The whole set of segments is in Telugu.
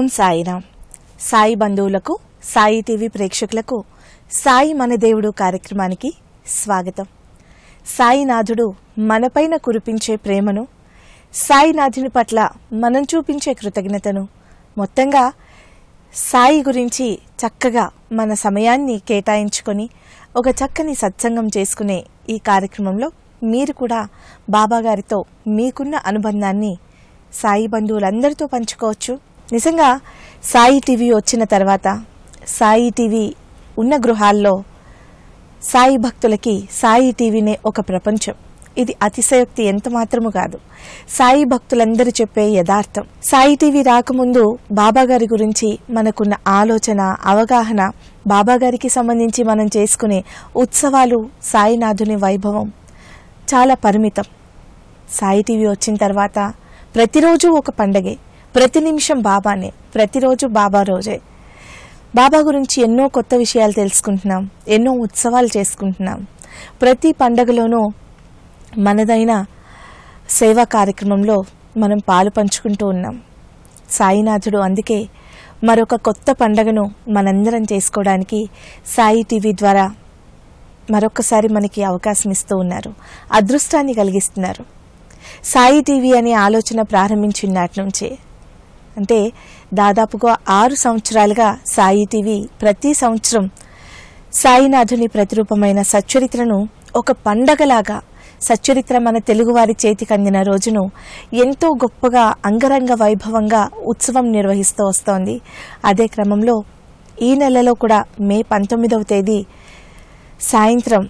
సాయిరాం సాయి బంధువులకు సాయి టీవీ ప్రేక్షకులకు సాయి మన దేవుడు కార్యక్రమానికి స్వాగతం సాయినాథుడు మనపైన కురిపించే ప్రేమను సాయినాథుని పట్ల మనం చూపించే కృతజ్ఞతను మొత్తంగా సాయి గురించి చక్కగా మన సమయాన్ని కేటాయించుకొని ఒక చక్కని సత్సంగం చేసుకునే ఈ కార్యక్రమంలో మీరు కూడా బాబాగారితో మీకున్న అనుబంధాన్ని సాయి బంధువులందరితో పంచుకోవచ్చు నిజంగా సాయి టీవీ వచ్చిన తర్వాత సాయి టీవీ ఉన్న గృహాల్లో సాయి భక్తులకి సాయి టీవీనే ఒక ప్రపంచం ఇది అతిశయోక్తి ఎంత మాత్రము కాదు సాయి భక్తులందరూ చెప్పే యథార్థం సాయి టీవీ రాకముందు బాబా గారి గురించి మనకున్న ఆలోచన అవగాహన బాబా గారికి సంబంధించి మనం చేసుకునే ఉత్సవాలు సాయినాథుని వైభవం చాలా పరిమితం సాయి టీవీ వచ్చిన తర్వాత ప్రతిరోజు ఒక పండగే ప్రతి నిమిషం బాబానే ప్రతిరోజు బాబా రోజే బాబా గురించి ఎన్నో కొత్త విషయాలు తెలుసుకుంటున్నాం ఎన్నో ఉత్సవాలు చేసుకుంటున్నాం ప్రతి పండగలోనూ మనదైన సేవా కార్యక్రమంలో మనం పాలు పంచుకుంటూ ఉన్నాం సాయినాథుడు అందుకే మరొక కొత్త పండగను మనందరం చేసుకోవడానికి సాయి టీవీ ద్వారా మరొకసారి మనకి అవకాశం ఇస్తూ ఉన్నారు అదృష్టాన్ని కలిగిస్తున్నారు సాయి టీవీ అనే ఆలోచన ప్రారంభించిన నాటి నుంచే అంటే దాదాపుగా ఆరు సంవత్సరాలుగా సాయి టీవీ ప్రతి సంవత్సరం సాయినాథుని ప్రతిరూపమైన సచ్చరిత్రను ఒక పండగలాగా సచ్చరిత్ర మన తెలుగువారి చేతికి అందిన రోజును ఎంతో గొప్పగా అంగరంగ వైభవంగా ఉత్సవం నిర్వహిస్తూ వస్తోంది అదే క్రమంలో ఈ నెలలో కూడా మే పంతొమ్మిదవ తేదీ సాయంత్రం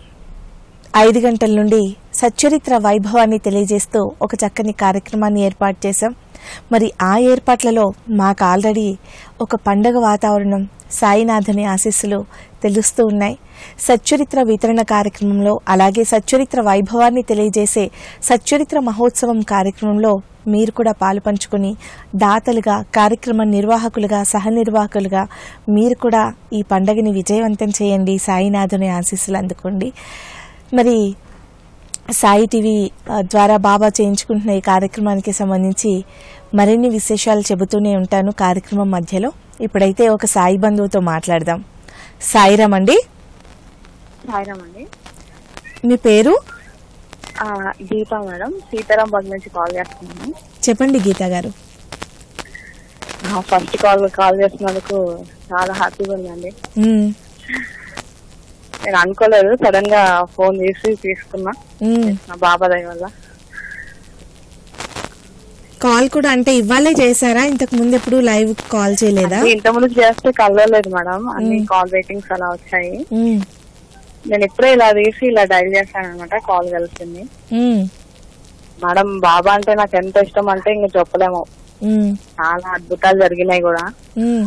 ఐదు గంటల నుండి సచ్చరిత్ర వైభవాన్ని తెలియజేస్తూ ఒక చక్కని కార్యక్రమాన్ని ఏర్పాటు చేశాం మరి ఆ ఏర్పాట్లలో మాకు ఆల్రెడీ ఒక పండగ వాతావరణం సాయినాథని ఆశీస్సులు తెలుస్తూ ఉన్నాయి సచ్చరిత్ర వితరణ కార్యక్రమంలో అలాగే సచ్చరిత్ర వైభవాన్ని తెలియజేసే సచ్చరిత్ర మహోత్సవం కార్యక్రమంలో మీరు కూడా పాలు పంచుకొని దాతలుగా కార్యక్రమ నిర్వాహకులుగా సహనిర్వాహకులుగా మీరు కూడా ఈ పండగని విజయవంతం చేయండి సాయినాథుని ఆశీస్సులు అందుకోండి మరి సాయి టీవీ ఆ, ద్వారా బాబా చేయించుకుంటున్న ఈ కార్యక్రమానికి సంబంధించి మరిన్ని విశేషాలు చెబుతూనే ఉంటాను కార్యక్రమం మధ్యలో ఇప్పుడైతే ఒక సాయి బంధువుతో మాట్లాడదాం సాయిరామ్ అండి సాయిరామ్ అండి మీ పేరు ఆ, గీత మేడం సీతారాం బగ్ నుంచి కాల్ చేస్తున్నాను చెప్పండి గీత గారు ఆ, ఫస్ట్ కాల్ కాల్ చేసినందుకు చాలా హ్యాపీగా ఉందండి ఉమ్, నేను అనుకోలేదు సడన్ గా ఫోన్ చేసి తీసుకున్నా ఉమ్. నా బాబా దయ వల్ల కాల్ కూడా అంటే ఇవ్వాలే చేశారా ఇంతకు ముందు ఎప్పుడు లైవ్ కాల్ చేయలేదా అది ఇంతకుముందు చేస్తే కలవలేదు మేడం అన్ని కాల్ రేటింగ్స్ అలా వచ్చాయి ఉమ్, నేను ఇప్పుడే ఇలా తీసి ఇలా డైల్ చేశాను అనమాట కాల్ కలిసింది ఉమ్, మేడం బాబా అంటే నాకు ఎంత ఇష్టం అంటే ఇంకా చెప్పలేము ఉమ్, చాలా అద్భుతాలు జరిగినాయి కూడా ఉమ్,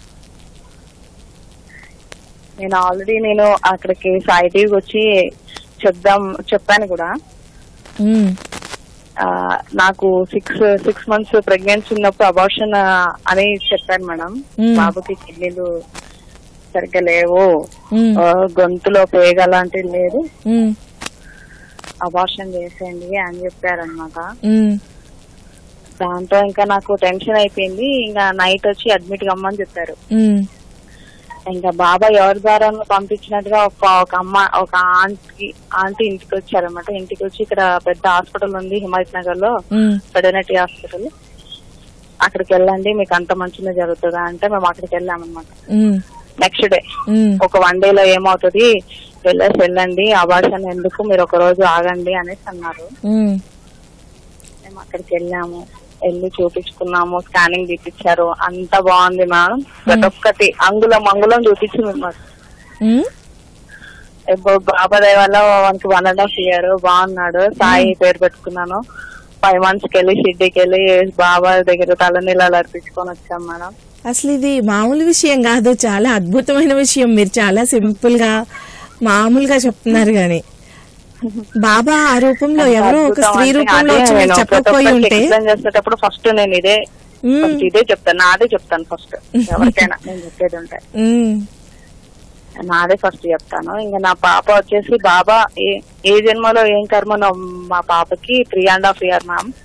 నేను ఆల్రెడీ నేను అక్కడికి సాయి టీవీకి వచ్చి చెప్దాం చెప్పాను కూడా ఉమ్, ఆ, నాకు సిక్స్ సిక్స్ మంత్స్ ప్రెగ్నెన్సీ ఉన్నప్పుడు అబార్షన్ అని చెప్పాను మేడం మ్మ్. బాబుకి కిడ్నీలు సరిగ్గా లేవు ఉమ్, ఆ, గొంతులో పేగ అలాంటివి లేదు ఉమ్, అబార్షన్ చేసేయండి అని చెప్పారనమాట ఉమ్, దాంతో ఇంకా నాకు టెన్షన్ అయిపోయింది ఇంకా నైట్ వచ్చి అడ్మిట్ కమ్మని చెప్పారు ఉమ్, ఇంకా బాబా ఎవరి ద్వారా పంపించినట్టుగా ఒక ఒక అమ్మ ఒక ఆంటీ ఆంటీ ఇంటికి వచ్చారనమాట ఇంటికి వచ్చి ఇక్కడ పెద్ద హాస్పిటల్ ఉంది హిమాయత్ నగర్ లో ఉమ్, ఫెడర్నిటీ హాస్పిటల్ అక్కడికి వెళ్ళండి మీకు అంత మంచిగా జరుగుతుందా అంటే మేము అక్కడికి వెళ్ళామన్నమాట ఉమ్, నెక్స్ట్ డే ఉమ్, ఒక వన్ డే లో ఏమవుతుంది వెళ్ళేసి వెళ్ళండి అబార్షన్ ఎందుకు మీరు ఒక రోజు ఆగండి అనేసి అన్నారు ఉమ్, మేము అక్కడికి వెళ్ళాము వెళ్ళి చూపించుకున్నాము స్కానింగ్ తీపిచ్చారు అంత బాగుంది మేడం ప్రతి ఒక్కటి అంగుళం అంగుళం చూపించింది మాకు ఉమ్, ఇప్పుడు బాబా దయ వల్ల మనకి వన్ అండ్ హాఫ్ ఇయర్ బాగున్నాడు సాయి పేరు పెట్టుకున్నాను ఫైవ్ మంత్స్ కి వెళ్ళి షిడ్డీకి వెళ్ళి బాబా దగ్గర తలనీళ్ళు అర్పించుకొని వచ్చాం మేడం అసలు ఇది మామూలు విషయం కాదు చాలా అద్భుతమైన విషయం మీరు చాలా సింపుల్ గా మామూలుగా చెప్తున్నారు గాని బాబా ఆ రూపంలో ఎవరో ఒక స్త్రీ రూపంలో వచ్చి మీరు చెప్పకపోయి ఉంటే ఎక్స్ప్లెయిన్ చేసేటప్పుడు ఫస్ట్ నేను ఇదే మ్మ్. ఫస్ట్ ఇదే చెప్తాను నాదే చెప్తాను ఫస్ట్ ఎవరికైనా నేను చెప్పేది ఉంటాయి ఉమ్, నాదే ఫస్ట్ చెప్తాను ఇంకా నా పాప వచ్చేసి బాబా ఏ ఏ జన్మలో ఏం కర్మనో మా పాపకి three and half year ma'am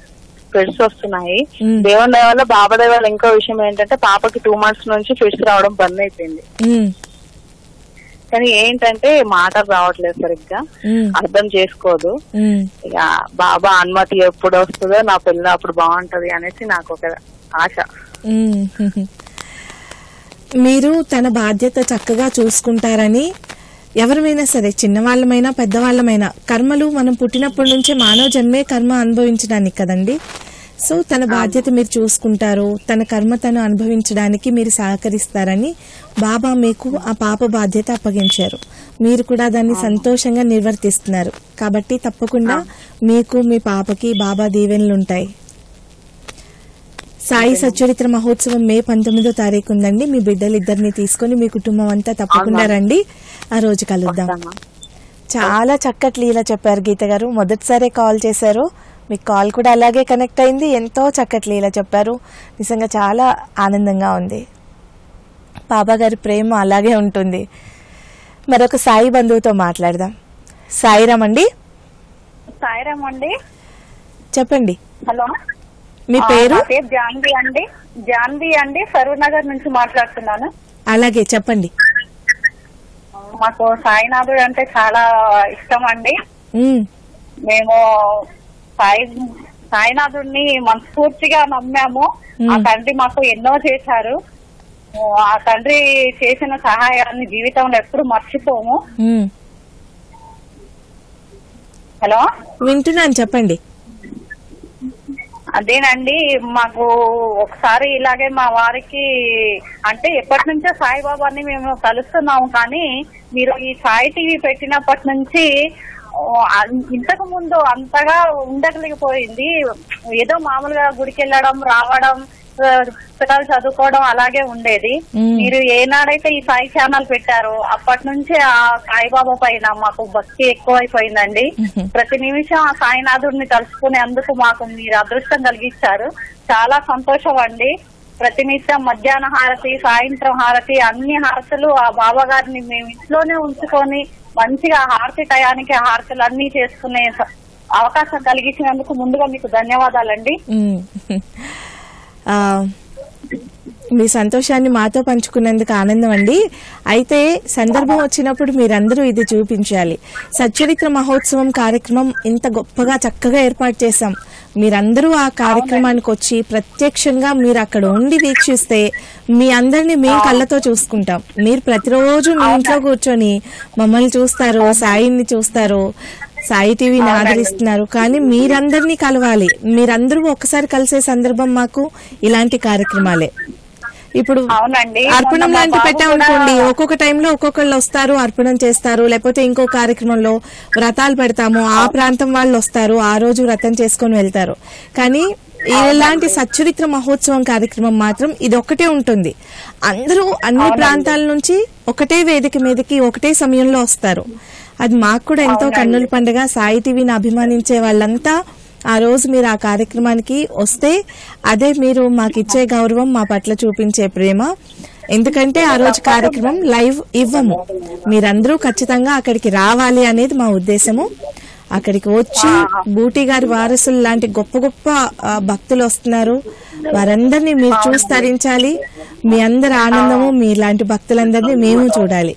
fits వస్తున్నాయి మ్మ్. దేవుని దయ వల్ల బాబా దయ వల్ల ఇంకో విషయం ఏంటంటే పాపకి టూ మంత్స్ నుంచి ఫిట్స్ రావడం బంద్ అయిపోయింది ఉమ్, కానీ ఏంటంటే మాటలు రావట్లేదు సరిగ్గా ఉమ్, అర్థం చేసుకోదు ఉమ్. ఇక బాబా అనుమతి ఎప్పుడు వస్తుందో నా పిల్ల అప్పుడు బాగుంటది అనేసి నాకు ఒక ఆశ ఉమ్, హుహు. మీరు తన బాధ్యత చక్కగా చూసుకుంటారని ఎవరమైనా సరే చిన్నవాళ్ళమైనా పెద్దవాళ్ళమైనా కర్మలు మనం పుట్టినప్పటి నుంచే మానవ జన్మే కర్మ అనుభవించడానికి కదండి సో తన బాధ్యత మీరు చూసుకుంటారు తన కర్మ తను అనుభవించడానికి మీరు సహకరిస్తారని బాబా మీకు ఆ పాప బాధ్యత అప్పగించారు మీరు కూడా దాన్ని సంతోషంగా నిర్వర్తిస్తున్నారు కాబట్టి తప్పకుండా మీకు మీ పాపకి బాబా దీవెనలు ఉంటాయి సాయి సచ్చరిత్ర మహోత్సవం మే పంతొమ్మిదో తారీఖు ఉందండి మీ బిడ్డలిద్దరిని తీసుకొని మీ కుటుంబం అంతా తప్పకుండా అవునా? రండి ఆ రోజు కలుద్దాం వస్తామా? చాలా చక్కటి లీల చెప్పారు గీత గారు మొదటిసారే కాల్ చేశారు మీ కాల్ కూడా అలాగే కనెక్ట్ అయింది ఎంతో చక్కటి లీల చెప్పారు నిజంగా చాలా ఆనందంగా ఉంది బాబా గారి ప్రేమ అలాగే ఉంటుంది మరొక సాయి బంధువుతో మాట్లాడదాం సాయిరామ్ అండి సాయిరామ్ అండి చెప్పండి హలో మీ ఆ, పేరు నా పేరు జాన్వి అండి జాన్వి అండి సరూర్ నగర్ నుంచి మాట్లాడుతున్నాను అలాగే చెప్పండి మాకు సాయినాథుడు అంటే చాలా ఇష్టం అండి ఉమ్, మేము సాయి సాయినాథుడిని మనస్ఫూర్తిగా నమ్మాము ఆ మ్మ్. తండ్రి మాకు ఎన్నో చేశారు ఆ తండ్రి చేసిన సహాయాన్ని జీవితంలో ఎప్పుడు మర్చిపోము ఉమ్. హలో వింటున్నాను చెప్పండి అదేనండి మాకు ఒకసారి ఇలాగే మా వారికి అంటే ఎప్పటి నుంచో సాయిబాబాని మేము కలుస్తున్నాము కానీ మీరు ఈ సాయి టీవీ పెట్టినప్పటి నుంచి ఓ, అన్- ఇంతకు ముందు అంతగా ఉండగలిగిపోయింది ఏదో మామూలుగా గుడికి వెళ్ళడం రావడం ఆ, పుస్తకాలు చదువుకోవడం అలాగే ఉండేది మ్మ్. మీరు ఏనాడైతే ఈ సాయి ఛానల్ పెట్టారో అప్పటి నుంచి ఆ సాయిబాబా పైన మాకు భక్తి ఎక్కువైపోయిందండి మ్మ్. ప్రతి నిమిషం ఆ సాయినాథుడిని తలుచుకునేందుకు మాకు మీరు అదృష్టం కలిగించారు చాలా సంతోషం అండి ప్రతి నిమిషం మధ్యాహ్న హారతి సాయంత్రం హారతి అన్ని హారతులు ఆ బాబా గారిని మేము ఇంట్లోనే ఉంచుకొని మంచిగా హారతి టయానికి ఆ హారతులు అన్ని చేసుకునే స- అవకాశం కలిగించినందుకు ముందుగా మీకు ధన్యవాదాలండి ఉమ్. ఆ, మీ సంతోషాన్ని మాతో పంచుకున్నందుకు ఆనందం అండి అయితే సందర్భం వచ్చినప్పుడు మీరందరూ ఇది చూపించాలి సచ్చరిత్ర మహోత్సవం కార్యక్రమం ఇంత గొప్పగా చక్కగా ఏర్పాటు చేశాం మీరందరూ ఆ కార్యక్రమానికి వచ్చి ప్రత్యక్షంగా మీరు అక్కడ ఉండి వీక్షిస్తే మీ అందరినీ మేము కళ్ళతో చూసుకుంటాం మీరు ప్రతిరోజు మీ ఇంట్లో కూర్చొని మమ్మల్ని చూస్తారు సాయిని చూస్తారు సాయి టీవీని ఆదరిస్తున్నారు కానీ మీరందరినీ కలవాలి మీరందరూ ఒక్కసారి కలిసే సందర్భం మాకు ఇలాంటి కార్యక్రమాలే ఇప్పుడు అవునండి. అర్పణం మొన్న మా లాంటి బాబు పెట్టామనుకోండి కూడా- ఒక్కొక్క టైంలో ఒక్కొక్కళ్ళు వస్తారు అర్పణం చేస్తారు లేకపోతే ఇంకో కార్యక్రమంలో వ్రతాలు పెడతాము ఆ ప్రాంతం వాళ్ళు వస్తారు ఆ రోజు వ్రతం చేసుకొని వెళ్తారు కానీ ఇలాంటి సచ్చరిత్ర మహోత్సవం కార్యక్రమం మాత్రం ఇది ఒక్కటే ఉంటుంది అందరూ అన్ని ప్రాంతాల నుంచి ఒకటే వేదిక మీదకి ఒకటే సమయంలో వస్తారు అది మాకు కూడా ఎంతో కన్నుల పండుగ సాయి టీవీని అభిమానించే వాళ్ళంతా ఆ రోజు మీరు ఆ కార్యక్రమానికి వస్తే అదే మీరు మాకు ఇచ్చే గౌరవం మా పట్ల చూపించే ప్రేమ ఎందుకంటే ఆ రోజు కార్యక్రమం లైవ్ ఇవ్వము మీరందరూ ఖచ్చితంగా అక్కడికి రావాలి అనేది మా ఉద్దేశము అక్కడికి వచ్చి బూటీ గారి వారసులు లాంటి గొప్ప గొప్ప ఆ, భక్తులు వస్తున్నారు వారందరినీ మీరు చూసి తరించాలి మీ అందరి ఆనందము మీ లాంటి భక్తులందరినీ మేము చూడాలి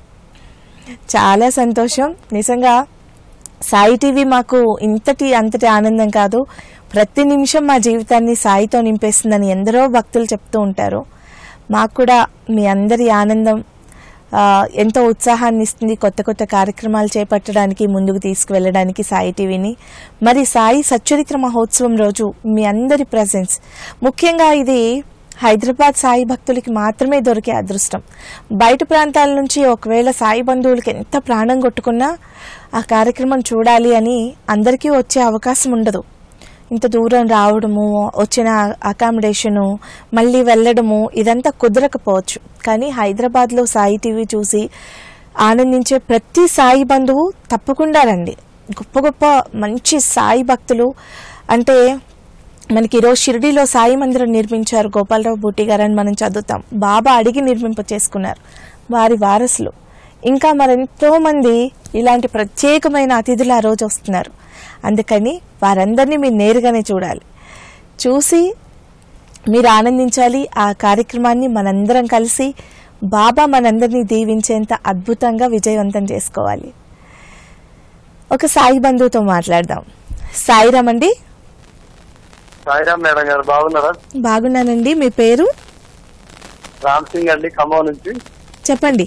చాలా సంతోషం నిజంగా సాయి టీవీ మాకు ఇంతటి అంతటి ఆనందం కాదు ప్రతి నిమిషం మా జీవితాన్ని సాయితో నింపేస్తుందని ఎందరో భక్తులు చెప్తూ ఉంటారు మాకు కూడా మీ అందరి ఆనందం ఆ, ఎంతో ఉత్సాహాన్ని ఇస్తుంది కొత్త కొత్త కార్యక్రమాలు చేపట్టడానికి ముందుకు తీసుకువెళ్ళడానికి సాయి టీవీని మరి సాయి సచ్చరిత్ర మహోత్సవం రోజు మీ అందరి ప్రజెన్స్ ముఖ్యంగా ఇది హైదరాబాద్ సాయి భక్తులకి మాత్రమే దొరికే అదృష్టం బయట ప్రాంతాల నుంచి ఒకవేళ సాయి బంధువులకి ఎంత ప్రాణం కొట్టుకున్నా ఆ కార్యక్రమం చూడాలి అని అందరికీ వచ్చే అవకాశం ఉండదు ఇంత దూరం రావడము వచ్చిన అకామిడేషను మళ్ళీ వెళ్ళడము ఇదంతా కుదరకపోవచ్చు కానీ హైదరాబాద్లో సాయి టీవీ చూసి ఆనందించే ప్రతి సాయి బంధువు తప్పకుండా రండి గొప్ప గొప్ప మంచి సాయి భక్తులు అంటే మనకి ఈరోజు షిరిడీలో సాయి మందిరం నిర్మించారు గోపాలరావు బూటి గారు అని మనం చదువుతాం బాబా అడిగి నిర్మింప చేసుకున్నారు వారి వారసులు ఇంకా మరెంతో మంది ఇలాంటి ప్రత్యేకమైన అతిథులు ఆ రోజు వస్తున్నారు అందుకని వారందరినీ మీరు నేరుగానే చూడాలి చూసి మీరు ఆనందించాలి ఆ కార్యక్రమాన్ని మనందరం కలిసి బాబా మనందరినీ దీవించేంత అద్భుతంగా విజయవంతం చేసుకోవాలి ఒక సాయి బంధువుతో మాట్లాడదాం సాయిరామ్ అండి సాయిరామ్ మేడం గారు బాగున్నారా బాగున్నానండి మీ పేరు రామ్ సింగ్ అండి ఖమ్మం నుంచి చెప్పండి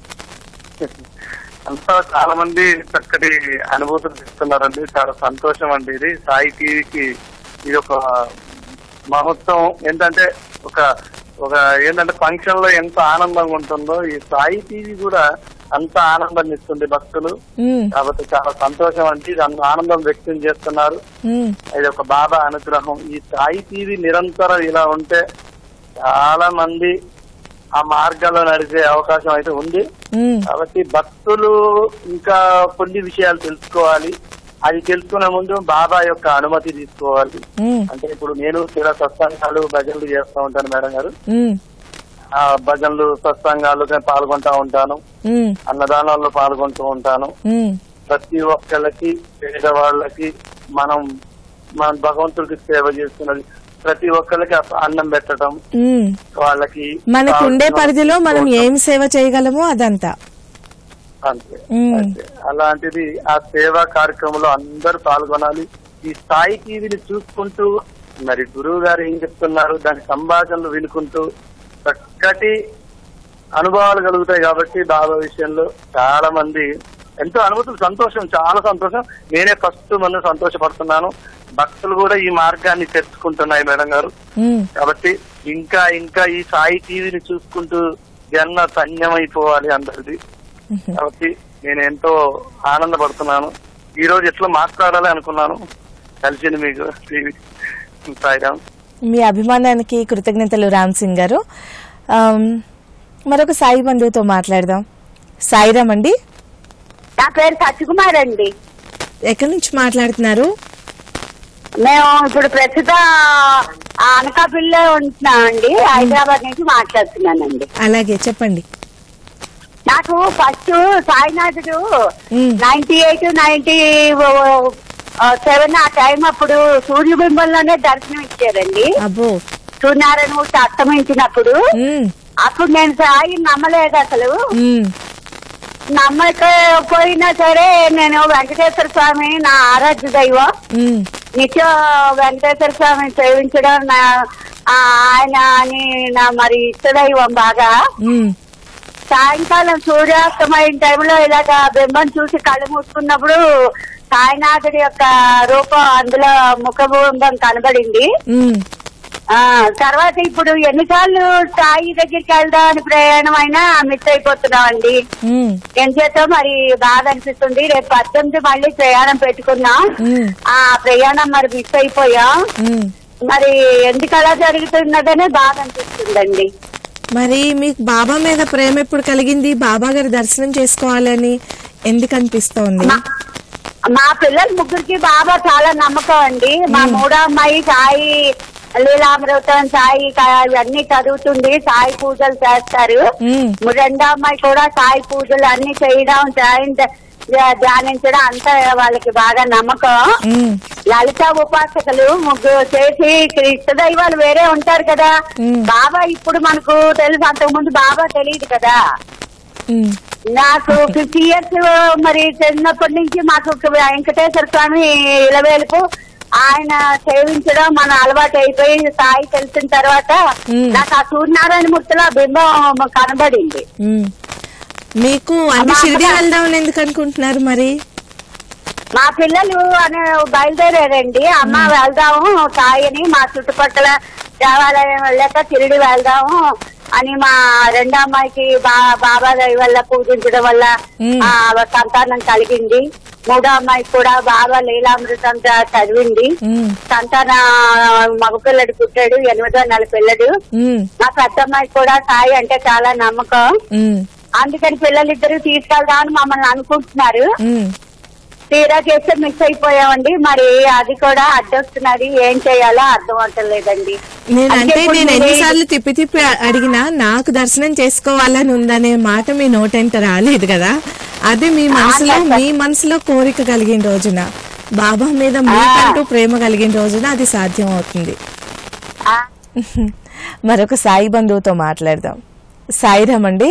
అంతా చాలా మంది చక్కటి అనుభూతులు ఇస్తున్నారండి చాలా సంతోషం అండి ఇది సాయి టీవీకి ఇది ఒక మహోత్సవం ఏంటంటే ఒక ఒక ఏంటంటే ఫంక్షన్ లో ఎంత ఆనందంగా ఉంటుందో ఈ సాయి టీవీ కూడా అంత ఆనందాన్ని ఇస్తుంది భక్తులు ఉమ్, కాబట్టి చాలా సంతోషం అండి ఇది అంత ఆనందం వ్యక్తం చేస్తున్నారు ఉమ్, ఇది ఒక బాబా అనుగ్రహం ఈ సాయి టీవీ నిరంతరం ఇలా ఉంటే చాలా మంది ఆ మార్గాల్లో నడిచే అవకాశం అయితే ఉంది ఉమ్, కాబట్టి భక్తులు ఇంకా కొన్ని విషయాలు తెలుసుకోవాలి అది తెలుసుకునే ముందు బాబా యొక్క అనుమతి తీసుకోవాలి ఉమ్, అంటే ఇప్పుడు నేను కూడా సత్సంగాలు భజనలు చేస్తూ ఉంటాను మేడం గారు ఉమ్, ఆ భజనలు సత్సంగాలు పాల్గొంటా ఉంటాను ఉమ్, అన్నదానాల్లో పాల్గొంటూ ఉంటాను ఉమ్, ప్రతి ఒక్కళ్ళకి పేదవాళ్ళకి మనం మన భగవంతుడికి సేవ చేస్తున్నది ప్రతి ఒక్కళ్ళకి అస- అన్నం పెట్టడం ఉమ్. వాళ్ళకి మనకు ఉండే పరిధిలో మనం ఏం సేవ చేయగలమో అదంతా అంతే మ్మ్. అంతే. అలాంటిది ఆ సేవా కార్యక్రమంలో అందరూ పాల్గొనాలి ఈ స్థాయి టీవీని చూసుకుంటూ మరి గురువు గారు ఏం చెప్తున్నారు దాని సంభాషణలు వినుకుంటూ చక్కటి అనుభవాలు కలుగుతాయి కాబట్టి బాబా విషయంలో చాలా మంది ఎంతో అనుభూతులు సంతోషం చాలా సంతోషం నేనే ఫస్ట్ మనం సంతోషపడుతున్నాను భక్తులు కూడా ఈ మార్గాన్ని తెచ్చుకుంటున్నాయి మేడం గారు ఉమ్, కాబట్టి ఇంకా ఇంకా ఈ సాయి టీవీని చూసుకుంటూ జన్మ ధన్యమైపోవాలి అందరిది కాబట్టి నేను ఎంతో ఆనందపడుతున్నాను ఈ రోజు ఎట్లా మాట్లాడాలి అనుకున్నాను కలిసింది మీకు టీవీ సాయిరామ్ మీ అభిమానానికి కృతజ్ఞతలు రామ్ సింగ్ గారు ఆమ్, మరొక సాయి బంధువుతో మాట్లాడదాం సాయిరామ్ అండి నా పేరు సత్యకుమార్ అండి ఎక్కడి నుంచి మాట్లాడుతున్నారు మేము ఇప్పుడు ప్రస్తుతం ఆ అనకాపల్లిలో ఉంటున్నామండి హైదరాబాద్ నుంచి మాట్లాడుతున్నానండి అలాగే చెప్పండి నాకు ఫస్ట్ సాయినాథుడు మ్మ్. నైన్టీ ఎయిట్ నైన్టీ సెవెన్ ఆ టైం అప్పుడు సూర్యబింబంలోనే దర్శనం ఇచ్చారండి అబ్బో సూర్యనారాయణ మూర్తి అస్తమించినప్పుడు ఉమ్, అప్పుడు నేను సాయి నమ్మలేదు అసలు ఉమ్, నమ్మకపోయినా సరే నేను వెంకటేశ్వర స్వామి నా ఆరాధ్య దైవం ఉమ్, నిత్యం వెంకటేశ్వర స్వామిని సేవించడం నా ఆ, ఆయన అని నా మరి ఇష్టదైవం బాగా ఉమ్, సాయంకాలం సూర్యాస్తమైన టైంలో ఇలాగ బింబం చూసి కళ్ళు మూసుకున్నప్పుడు సాయినాథుడి యొక్క రూపం అందులో ముఖబింబం కనబడింది ఉమ్, ఆ తర్వాత ఇప్పుడు ఎన్నిసార్లు సాయి దగ్గరికి వెళ్దామని ప్రయాణం అయినా మిస్ అయిపోతున్నామండి ఉమ్, ఏం చేద్దాం మరి బాధ అనిపిస్తుంది రేపు పద్దెనిమిది మళ్ళీ ప్రయాణం పెట్టుకున్నాం ఉమ్, ఆ ప్రయాణం మరి మిస్ అయిపోయాం ఉమ్. మరి ఎందుకు అలా జరుగుతున్నదనే బాధ అనిపిస్తుందండి మరి మీకు బాబా మీద ప్రేమ ఎప్పుడు కలిగింది బాబా గారి దర్శనం చేసుకోవాలని ఎందుకు అనిపిస్తోంది మా- మా పిల్లల ముగ్గురికి బాబా చాలా నమ్మకం అండి మా మూడో అమ్మాయి సాయి లీలామృతం సాయి క- ఇవన్నీ చదువుతుంది సాయి పూజలు చేస్తారు ఉమ్, రెండో అమ్మాయి కూడా సాయి పూజలు అన్ని చేయడం సాయం ద- ధ్యానించడం అంతా వాళ్ళకి బాగా నమ్మకం ఉమ్, లలిత ఉపాసకులు ముగ్గురు చేసి ఇష్ట దైవాలు వేరే ఉంటారు కదా మ్మ్. బాబా ఇప్పుడు మనకు తెలుసు అంతకు ముందు బాబా తెలియదు కదా ఉమ్, నాకు ఫిఫ్టీ ఇయర్స్ మరి చిన్నప్పటి నుంచి మాకు వెంకటేశ్వర స్వామి ఇలవేలుపు ఆయన సేవించడం మన అలవాటు అయిపోయి సాయి తెలిసిన తర్వాత మ్మ్. నాకు ఆ సూర్యనారాయణ మూర్తిలో బింబం కనబడింది ఉమ్. మీకు అంటే షిరిడి వెళ్దామని ఎందుకు అనుకుంటున్నారు మరి మా పిల్లలు అనే బయలుదేరారండి అమ్మ వెళ్దాము సాయిని మా చుట్టుపక్కల దేవాలయం వెళ్ళాక తిరిగి వెళ్దాము అని మా రెండో అమ్మాయికి బా బాబా దయ వల్ల పూజించడం వల్ల మ్మ్. ఆ సంతానం కలిగింది మూడో అమ్మాయికి కూడా బాబా లీలామృతం చ- చదివింది ఉమ్, సంతాన మగపిల్లడు పుట్టాడు ఎనిమిదో నెల పిల్లడు ఉమ్, మా పెద్ద అమ్మాయికి కూడా సాయి అంటే చాలా నమ్మకం ఉమ్, అందుకని పిల్లలిద్దరూ తీసుకెళ్దామని మమ్మల్ని అనుకుంటున్నారు ఉమ్. తీరా చేస్తే మిస్ అయిపోయామండి మరి అది కూడా అడ్డొస్తున్నది ఏం చేయాలో అర్థం అవట్లేదండి నేను అందుకే అంటే ఇప్పుడు నేను మీరు- ఎన్నిసార్లు తిప్పి తిప్పి అడిగినా నాకు దర్శనం చేసుకోవాలని ఉందనే మాట మీ నోటెంట రాలేదు కదా అది మీ మనసులో మీ మనసులో కోరిక కలిగిన రోజున బాబా మీద మీకంటూ ప్రేమ కలిగిన రోజున అది సాధ్యం అవుతుంది మరొక సాయి బంధువుతో మాట్లాడదాం సాయిరామ్ అండి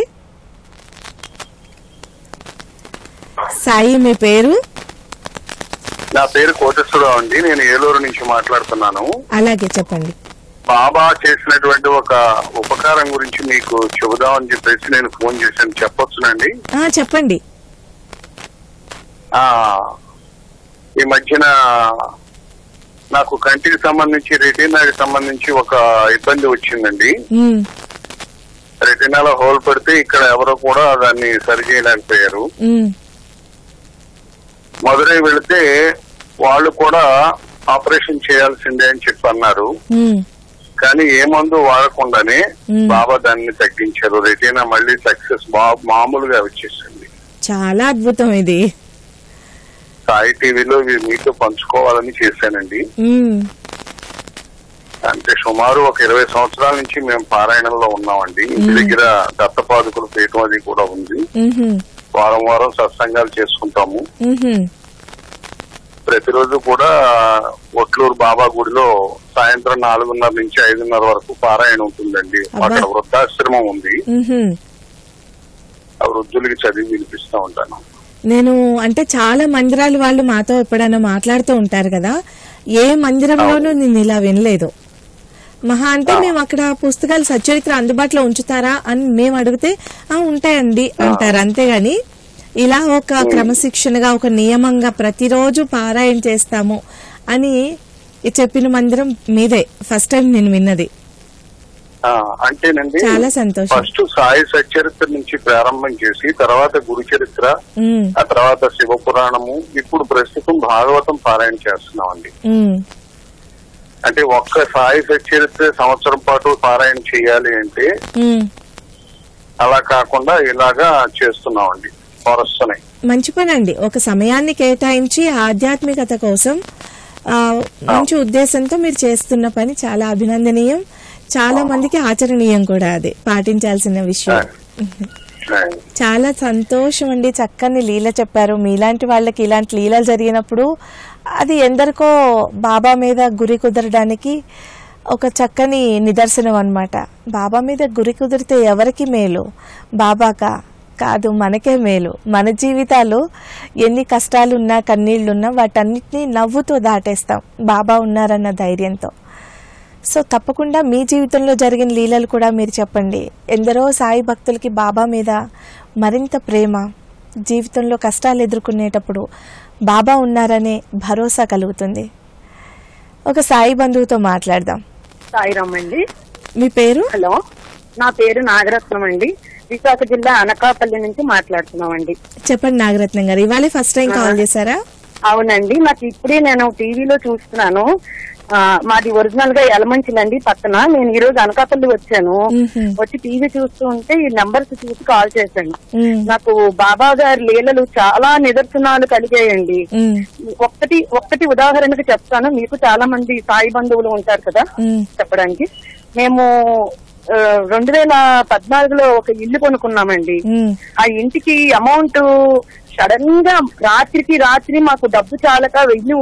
సాయి మీ పేరు నా పేరు కోటేశ్వరరావు అండి నేను ఏలూరు నుంచి మాట్లాడుతున్నాను అలాగే చెప్పండి బాబా చేసినటువంటి ఒక ఉపకారం గురించి మీకు చెబుదామని చెప్పేసి నేను ఫోన్ చేశాను చెప్పొచ్చునండి ఆ, చెప్పండి ఆ ఈ మధ్యన నాకు కంటికి సంబంధించి రెటీనాకి సంబంధించి ఒక ఇబ్బంది వచ్చిందండి ఉమ్, రెటీనాలో హోల్ పడితే ఇక్కడ ఎవరో కూడా దాన్ని సరి చేయలేకపోయారు ఉమ్, మదురై వెళితే వాళ్ళు కూడా ఆపరేషన్ చేయాల్సిందే అని చెప్పి అన్నారు ఉమ్, కానీ ఏ మందు వాడకుండానే మ్మ్. బాబా దాన్ని తగ్గించారు రెటీనా మళ్ళీ సక్సెస్ మామూలుగా వచ్చేసింది చాలా అద్భుతం ఇది సాయి టీవీలో ఇవి మీతో పంచుకోవాలని చేశానండి ఉమ్, అంటే సుమారు ఒక ఇరవై సంవత్సరాల నుంచి మేము పారాయణంలో ఉన్నామండి ఇంటి దగ్గర దత్తపాదుకుల పీఠం అది కూడా ఉంది ఉహుం, వారం వారం సత్సంగాలు చేసుకుంటాము ఉహుం, ప్రతిరోజు కూడా ఒట్లూరు బాబా గుడిలో సాయంత్రం నాలుగున్నర నుంచి ఐదున్నర వరకు పారాయణ ఉంటుందండి అబ్బా. అక్కడ వృద్ధాశ్రమం ఉంది ఉహుం. ఆ వృద్ధులకి చదివి వినిపిస్తూ ఉంటాను నేను అంటే చాలా మందిరాలు వాళ్ళు మాతో ఎప్పుడైనా మాట్లాడుతూ ఉంటారు కదా ఏ మందిరంలోనూ నేను ఇలా వినలేదు మహా అంటే మేము అక్కడ పుస్తకాలు సచరిత్ర అందుబాటులో ఉంచుతారా అని మేము అడిగితే ఆ ఉంటాయండి అంటారు అంతేగాని ఇలా ఒక క్రమశిక్షణగా ఒక నియమంగా ప్రతిరోజు పారాయణ చేస్తాము అని చెప్పిన మందిరం మీదే ఫస్ట్ టైం నేను విన్నది ఆ, అంటేనండి చాలా సంతోషం. ఫస్ట్ సాయి సచరిత్ర నుంచి ప్రారంభం చేసి తర్వాత గురు చరిత్ర ఉమ్, ఆ తర్వాత శివ పురాణము ఇప్పుడు ప్రస్తుతం భాగవతం పారాయణ చేస్తున్నామండి ఉమ్, అంటే ఒక్క సాయి సచరిత్ర సంవత్సరం పాటు పారాయణ చేయాలి అంటే ఉమ్. అలా కాకుండా ఇలాగా చేస్తున్నామండి వస్తున్నాయి మంచి పని అండి ఒక సమయాన్ని కేటాయించి ఆధ్యాత్మికత కోసం ఆ, మంచి ఉద్దేశంతో మీరు చేస్తున్న పని చాలా అభినందనీయం చాలా మందికి ఆచరణీయం కూడా అది పాటించాల్సిన విషయం చాలా సంతోషం అండి చక్కని లీల చెప్పారు మీలాంటి వాళ్ళకి ఇలాంటి లీలలు జరిగినప్పుడు అది ఎందరికో బాబా మీద గురి కుదరడానికి ఒక చక్కని నిదర్శనం అన్నమాట బాబా మీద గురి కుదిరితే ఎవరికి మేలు బాబాకా కాదు మనకే మేలు మన జీవితాలు ఎన్ని కష్టాలున్నా కన్నీళ్లున్నా వాటన్నిటిని నవ్వుతూ దాటేస్తాం బాబా ఉన్నారన్న ధైర్యంతో సో తప్పకుండా మీ జీవితంలో జరిగిన లీలలు కూడా మీరు చెప్పండి ఎందరో సాయి భక్తులకి బాబా మీద మరింత ప్రేమ జీవితంలో కష్టాలు ఎదుర్కొనేటప్పుడు బాబా ఉన్నారనే భరోసా కలుగుతుంది ఒక సాయి బంధువుతో మాట్లాడదాం సాయిరామ్ అండి మీ పేరు హలో నా పేరు నాగరత్నం అండి విశాఖ జిల్లా అనకాపల్లి నుంచి మాట్లాడుతున్నామండి చెప్పండి నాగరత్నం గారు ఇవాళ ఫస్ట్ టైం కాల్ చేశారా అవునండి నాకు ఇప్పుడే నేను టీవీలో చూస్తున్నాను ఆ, మాది ఒరిజినల్ గా ఎలమంచిలండి పక్కన నేను ఈ రోజు అనకాపల్లి వచ్చాను మ్మ్హ. వచ్చి టీవీ చూస్తూ ఉంటే ఈ నెంబర్స్ చూసి కాల్ చేశాను మ్మ్. నాకు బాబా గారి లీలలు చాలా నిదర్శనాలు కలిగాయండి మ్మ్. ఒక్కటి ఒక్కటి ఉదాహరణకు చెప్తాను మీకు చాలా మంది సాయి బంధువులు ఉంటారు కదా మ్మ్. చెప్పడానికి మేము ఆ, రెండు వేల పద్నాలుగులో ఒక ఇల్లు కొనుక్కున్నామండి మ్మ్. ఆ ఇంటికి అమౌంట్ సడన్ గా రాత్రికి రాత్రి మాకు డబ్బు చాలక ఇల్లు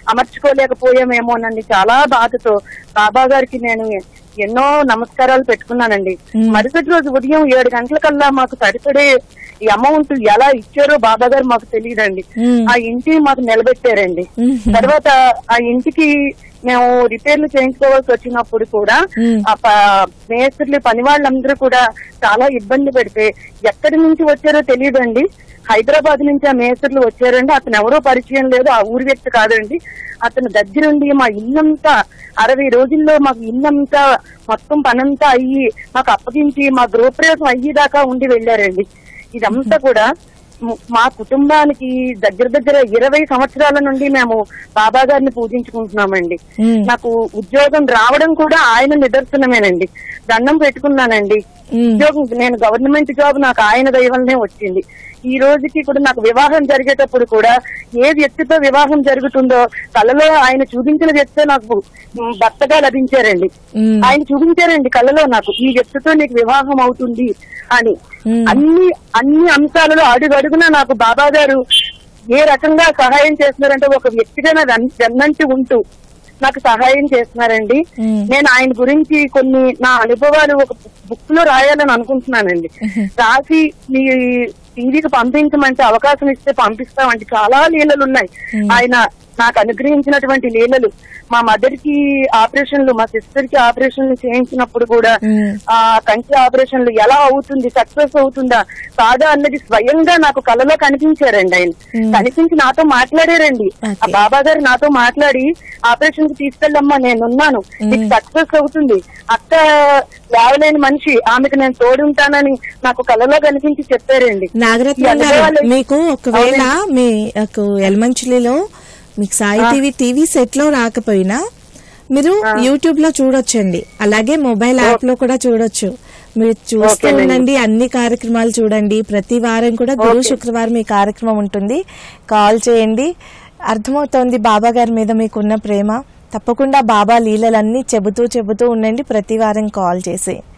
అమర్చుకోలేకపోయామేమోనండి చాలా బాధతో బాబా గారికి నేను ఎన్నో నమస్కారాలు పెట్టుకున్నానండి మ్మ్. మరుసటి రోజు ఉదయం ఏడు గంటలకల్లా మాకు సరిపడే ఈ అమౌంట్ ఎలా ఇచ్చారో బాబా గారు మాకు తెలియదండి మ్మ్. ఆ ఇంటిని మాకు నిలబెట్టారండి మ్మ్. తర్వాత ఆ ఇంటికి మేము రిపేర్లు చేయించుకోవాల్సి వచ్చినప్పుడు కూడా మ్మ్. ఆ ప- మేస్త్రులు పని వాళ్ళందరూ కూడా చాలా ఇబ్బంది పెడితే ఎక్కడి నుంచి వచ్చారో తెలియదండి హైదరాబాద్ నుంచి ఆ మేస్త్రులు వచ్చారండి అతను ఎవరో పరిచయం లేదు ఆ ఊరి వ్యక్తి కాదండి అతను దగ్గరుండి మా ఇల్లంతా అరవై రోజుల్లో మాకు ఇల్లంతా మొత్తం పనంతా అయ్యి మాకు అప్పగించి మా గృహప్రవేశం అయ్యేదాకా ఉండి వెళ్ళారండి ఇదంతా కూడా ము- మా కుటుంబానికి దగ్గర దగ్గర ఇరవై సంవత్సరాల నుండి మేము బాబా గారిని పూజించుకుంటున్నామండి మ్మ్. నాకు ఉద్యోగం రావడం కూడా ఆయన నిదర్శనమేనండి దండం పెట్టుకున్నానండి మ్మ్. ఉద్యోగం నేను గవర్నమెంట్ జాబ్ నాకు ఆయన దయ వల్లనే వచ్చింది ఈ రోజుకి కూడా నాకు వివాహం జరిగేటప్పుడు కూడా ఏ వ్యక్తితో వివాహం జరుగుతుందో కళ్ళలో ఆయన చూపించిన వ్యక్తే నాకు మ్, భర్తగా లభించారండి మ్మ్. ఆయన చూపించారండి కళ్ళలో నాకు ఈ వ్యక్తితో నీకు వివాహం అవుతుంది అని మ్మ్. అన్ని అన్ని అంశాలలో అడుగడుగున నాకు బాబా గారు ఏ రకంగా సహాయం చేస్తున్నారంటే ఒక వ్యక్తిగా నా వెన్- వెన్నంటి ఉంటూ నాకు సహాయం చేస్తున్నారండి మ్మ్. నేను ఆయన గురించి కొన్ని నా అనుభవాలు ఒక బుక్ లో రాయాలని అనుకుంటున్నానండి రాసి మీ టీవీకి పంపించమంటే అవకాశం ఇస్తే పంపిస్తామంటే చాలా లీలలు ఉన్నాయి ఆయన నాకు అనుగ్రహించినటువంటి లీలలు మా మదర్ కి ఆపరేషన్లు మా సిస్టర్ కి ఆపరేషన్లు చేయించినప్పుడు కూడా మ్మ్. ఆ కంటి ఆపరేషన్లు ఎలా అవుతుంది సక్సెస్ అవుతుందా కాదా అన్నది స్వయంగా నాకు కలలో కనిపించారండి ఆయన మ్మ్. కనిపించి నాతో మాట్లాడారండి ఆ Okay. బాబా గారు నాతో మాట్లాడి ఆపరేషన్ కి తీసుకెళ్ళమ్మా నేనున్నాను నీకు సక్సెస్ అవుతుంది అక్క లేవలేని మనిషి ఆమెకు నేను తోడుంటానని నాకు కలలో కనిపించి చెప్పారండి నాగరత్న ఈ గారు అనుభవాలు- మీకు ఒకవేళ మీకు ఎలమంచిలిలో మీకు సాయి టీవీ టీవీ సెట్ లో రాకపోయినా మీరు యూట్యూబ్ లో చూడొచ్చండి అలాగే మొబైల్ యాప్ లో కూడా చూడొచ్చు మీరు చూస్తూ ఓకేనండి. ఉండండి అన్ని కార్యక్రమాలు చూడండి ప్రతి వారం కూడా గురు శుక్రవారం ఈ కార్యక్రమం ఉంటుంది కాల్ చేయండి అర్థమవుతోంది బాబా గారి మీద మీకున్న ప్రేమ తప్పకుండా బాబా లీలలన్నీ చెబుతూ చెబుతూ ఉండండి ప్రతి వారం కాల్ చేసి